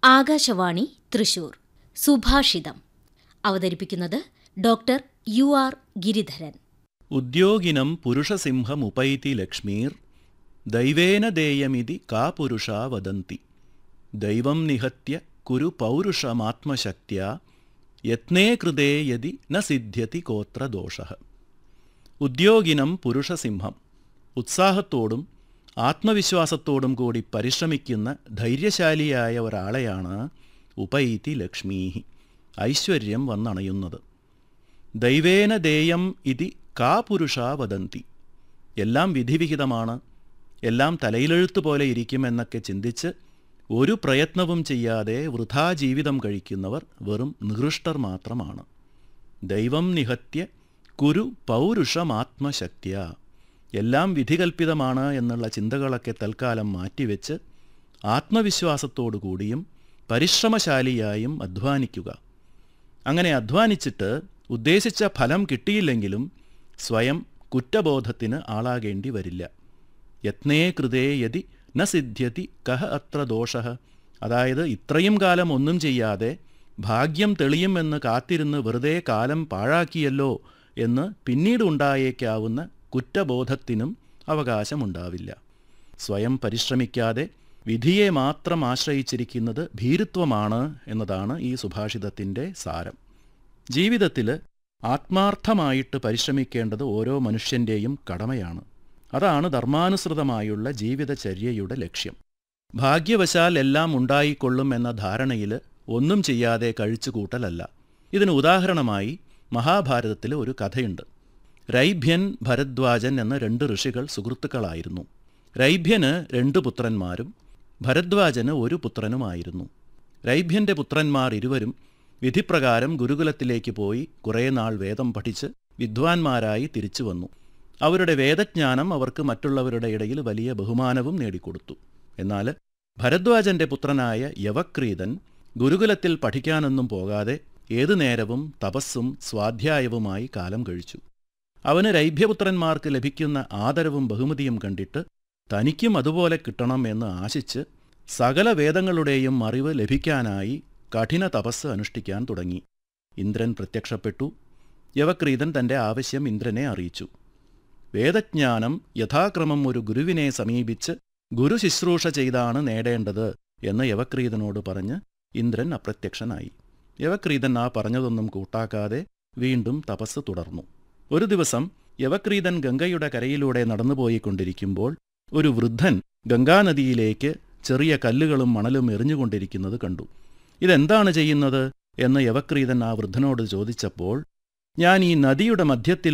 ആകാശവാണി തൃശൂർ സുഭാഷിതം അവതരിപ്പിക്കുന്നത് doctor U R Giridharan ഉദ്യോഗിനം പുരുഷസിംഹമുപൈതി ലക്ഷ്മീർ ദൈവേന ദേയമിതി കാ പുരുഷാ വദന്തി ദൈവം നിഹത്യ കുരു പൗരുഷമാത്മശക്ത്യാ യത്നേ കൃതേ യതി ന സിദ്ധ്യതി കോത്ര ദോഷ ഉദ്യോഗിനം പുരുഷസിംഹം ഉത്സാഹത്തോടും ആത്മവിശ്വാസത്തോടും കൂടി പരിശ്രമിക്കുന്ന ധൈര്യശാലിയായ ഒരാളെയാണ് ഉപൈതി ലക്ഷ്മീഹി ഐശ്വര്യം വന്നണയുന്നത് ദൈവേന ദേയം ഇതി കാ പുരുഷാ വദന്തി എല്ലാം വിധിവിഹിതമാണ് എല്ലാം തലയിലെഴുത്ത് പോലെ ഇരിക്കുമെന്നൊക്കെ ചിന്തിച്ച് ഒരു പ്രയത്നവും ചെയ്യാതെ വൃഥാ ജീവിതം കഴിക്കുന്നവർ വെറും നികൃഷ്ടർ മാത്രമാണ് ദൈവം നിഹത്യ കുരു പൗരുഷമാത്മശക്തിയ എല്ലാം വിധികൽപ്പിതമാണ് എന്നുള്ള ചിന്തകളൊക്കെ തൽക്കാലം മാറ്റിവെച്ച് ആത്മവിശ്വാസത്തോടു കൂടിയും പരിശ്രമശാലിയായും അധ്വാനിക്കുക അങ്ങനെ അധ്വാനിച്ചിട്ട് ഉദ്ദേശിച്ച ഫലം കിട്ടിയില്ലെങ്കിലും സ്വയം കുറ്റബോധത്തിന് ആളാകേണ്ടി വരില്ല യത്നേ കൃതേ യതി ന സിദ്ധ്യതി കഹ അത്ര ദോഷ അതായത് ഇത്രയും കാലം ഒന്നും ചെയ്യാതെ ഭാഗ്യം തെളിയുമെന്ന് കാത്തിരുന്ന് വെറുതെ കാലം പാഴാക്കിയല്ലോ എന്ന് പിന്നീട് ഉണ്ടായേക്കാവുന്ന കുറ്റബോധത്തിനും അവകാശമുണ്ടാവില്ല സ്വയം പരിശ്രമിക്കാതെ വിധിയെ മാത്രം ആശ്രയിച്ചിരിക്കുന്നത് ഭീരുത്വമാണ് എന്നതാണ് ഈ സുഭാഷിതത്തിൻ്റെ സാരം ജീവിതത്തിൽ ആത്മാർത്ഥമായിട്ട് പരിശ്രമിക്കേണ്ടത് ഓരോ മനുഷ്യൻ്റെയും കടമയാണ് അതാണ് ധർമാനുസൃതമായുള്ള ജീവിതചര്യയുടെ ലക്ഷ്യം ഭാഗ്യവശാൽ എല്ലാം ഉണ്ടായിക്കൊള്ളും എന്ന ധാരണയിൽ ഒന്നും ചെയ്യാതെ കഴിച്ചു കൂട്ടലല്ല ഇതിന് ഉദാഹരണമായി മഹാഭാരതത്തിൽ ഒരു കഥയുണ്ട് രൈഭ്യൻ ഭരദ്വാജൻ എന്ന രണ്ട് ഋഷികൾ സുഹൃത്തുക്കളായിരുന്നു രൈഭ്യന് രണ്ട് പുത്രന്മാരും ഭരദ്വാജന് ഒരു പുത്രനുമായിരുന്നു രൈഭ്യന്റെ പുത്രന്മാർ ഇരുവരും വിധിപ്രകാരം ഗുരുകുലത്തിലേക്ക് പോയി കുറേ നാൾ വേദം പഠിച്ച് വിദ്വാൻമാരായി തിരിച്ചു വന്നു അവരുടെ വേദജ്ഞാനം അവർക്ക് മറ്റുള്ളവരുടെ ഇടയിൽ വലിയ ബഹുമാനവും നേടിക്കൊടുത്തു എന്നാൽ ഭരദ്വാജന്റെ പുത്രനായ യവക്രീതൻ ഗുരുകുലത്തിൽ പഠിക്കാനൊന്നും പോകാതെ ഏതു നേരവും തപസ്സും സ്വാധ്യായവുമായി കാലം കഴിച്ചു അവന് രൈഭ്യപുത്രന്മാർക്ക് ലഭിക്കുന്ന ആദരവും ബഹുമതിയും കണ്ടിട്ട് തനിക്കും അതുപോലെ കിട്ടണം എന്ന് ആശിച്ച് സകല വേദങ്ങളുടെയും അറിവ് ലഭിക്കാനായി കഠിന തപസ് അനുഷ്ഠിക്കാൻ തുടങ്ങി ഇന്ദ്രൻ പ്രത്യക്ഷപ്പെട്ടു യവക്രീതൻ തന്റെ ആവശ്യം ഇന്ദ്രനെ അറിയിച്ചു വേദജ്ഞാനം യഥാക്രമം ഒരു ഗുരുവിനെ സമീപിച്ച് ഗുരു ശുശ്രൂഷ ചെയ്താണ് നേടേണ്ടത് എന്ന് യവക്രീതനോട് പറഞ്ഞ് ഇന്ദ്രൻ അപ്രത്യക്ഷനായി യവക്രീതൻ ആ പറഞ്ഞതൊന്നും കൂട്ടാക്കാതെ വീണ്ടും തപസ് തുടർന്നു ഒരു ദിവസം യവക്രീതൻ ഗംഗയുടെ കരയിലൂടെ നടന്നുപോയിക്കൊണ്ടിരിക്കുമ്പോൾ ഒരു വൃദ്ധൻ ഗംഗാനദിയിലേക്ക് ചെറിയ കല്ലുകളും മണലും എറിഞ്ഞുകൊണ്ടിരിക്കുന്നത് കണ്ടു ഇതെന്താണ് ചെയ്യുന്നത് എന്ന് യവക്രീതൻ ആ വൃദ്ധനോട് ചോദിച്ചപ്പോൾ ഞാൻ ഈ നദിയുടെ മധ്യത്തിൽ